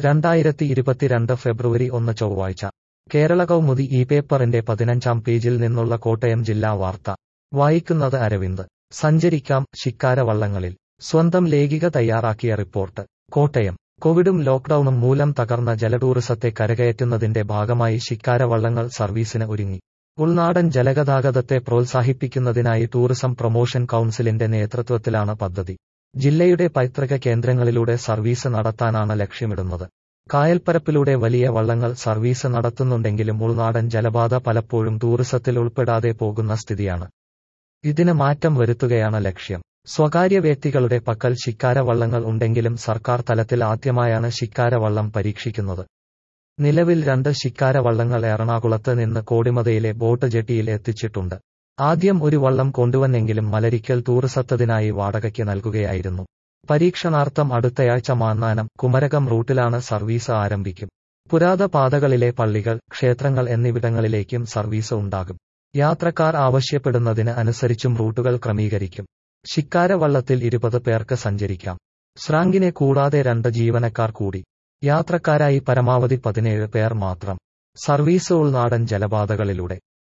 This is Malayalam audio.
രണ്ടായിരത്തി ഇരുപത്തിരണ്ട് ഫെബ്രുവരി ഒന്ന് ചൊവ്വാഴ്ച കേരള കൗമുദി ഈ പേപ്പറിന്റെ പതിനഞ്ചാം പേജിൽ നിന്നുള്ള കോട്ടയം ജില്ലാ വാർത്ത വായിക്കുന്നത് അരവിന്ദ് സഞ്ചരിക്കാം ശിക്കാരവള്ളങ്ങളിൽ സ്വന്തം ലേഖിക തയ്യാറാക്കിയ റിപ്പോർട്ട് കോട്ടയം കോവിഡും ലോക്ഡൌണും മൂലം തകർന്ന ജലടൂറിസത്തെ കരകയറ്റുന്നതിന്റെ ഭാഗമായി ശിക്കാരവള്ളങ്ങൾ സർവീസിന് ഒരുങ്ങി ഉൾനാടൻ ജലഗതാഗതത്തെ പ്രോത്സാഹിപ്പിക്കുന്നതിനായി ടൂറിസം പ്രൊമോഷൻ കൌൺസിലിന്റെ നേതൃത്വത്തിലാണ് പദ്ധതി ജില്ലയുടെ പൈതൃക കേന്ദ്രങ്ങളിലൂടെ സർവീസ് നടത്താനാണ് ലക്ഷ്യമിടുന്നത് കായൽപ്പരപ്പിലൂടെ വലിയ വള്ളങ്ങൾ സർവീസ് നടത്തുന്നുണ്ടെങ്കിലും ഉൾനാടൻ ജലപാത പലപ്പോഴും ടൂറിസത്തിൽ ഉൾപ്പെടാതെ പോകുന്ന സ്ഥിതിയാണ് ഇതിന് മാറ്റം വരുത്തുകയാണ് ലക്ഷ്യം സ്വകാര്യ വ്യക്തികളുടെ പക്കൽ ശിക്കാരവള്ളങ്ങൾ ഉണ്ടെങ്കിലും സർക്കാർ തലത്തിൽ ആദ്യമായാണ് ശിക്കാരവള്ളം പരീക്ഷിക്കുന്നത് നിലവിൽ രണ്ട് ശിക്കാരവള്ളങ്ങൾ എറണാകുളത്ത് നിന്ന് കോടിമതയിലെ ബോട്ട് ജെട്ടിയിൽ എത്തിച്ചിട്ടുണ്ട് ആദ്യം ഒരു വള്ളം കൊണ്ടുവന്നെങ്കിലും മലരിക്കൽ ടൂറിസത്തതിനായി വാടകയ്ക്ക് നൽകുകയായിരുന്നു പരീക്ഷണാർത്ഥം അടുത്തയാഴ്ച മാന്നാനം കുമരകം റൂട്ടിലാണ് സർവീസ് ആരംഭിക്കും പുരാത പാതകളിലെ പള്ളികൾ ക്ഷേത്രങ്ങൾ എന്നിവിടങ്ങളിലേക്കും സർവീസ് ഉണ്ടാകും യാത്രക്കാർ ആവശ്യപ്പെടുന്നതിന് അനുസരിച്ചും റൂട്ടുകൾ ക്രമീകരിക്കും ശിക്കാരവള്ളത്തിൽ ഇരുപത് പേർക്ക് സഞ്ചരിക്കാം സ്രാങ്കിനെ കൂടാതെ രണ്ട് ജീവനക്കാർ കൂടി യാത്രക്കാരായി പരമാവധി പതിനേഴ് പേർ മാത്രം സർവീസ് ഉൾനാടൻ ജലപാതകളിലൂടെ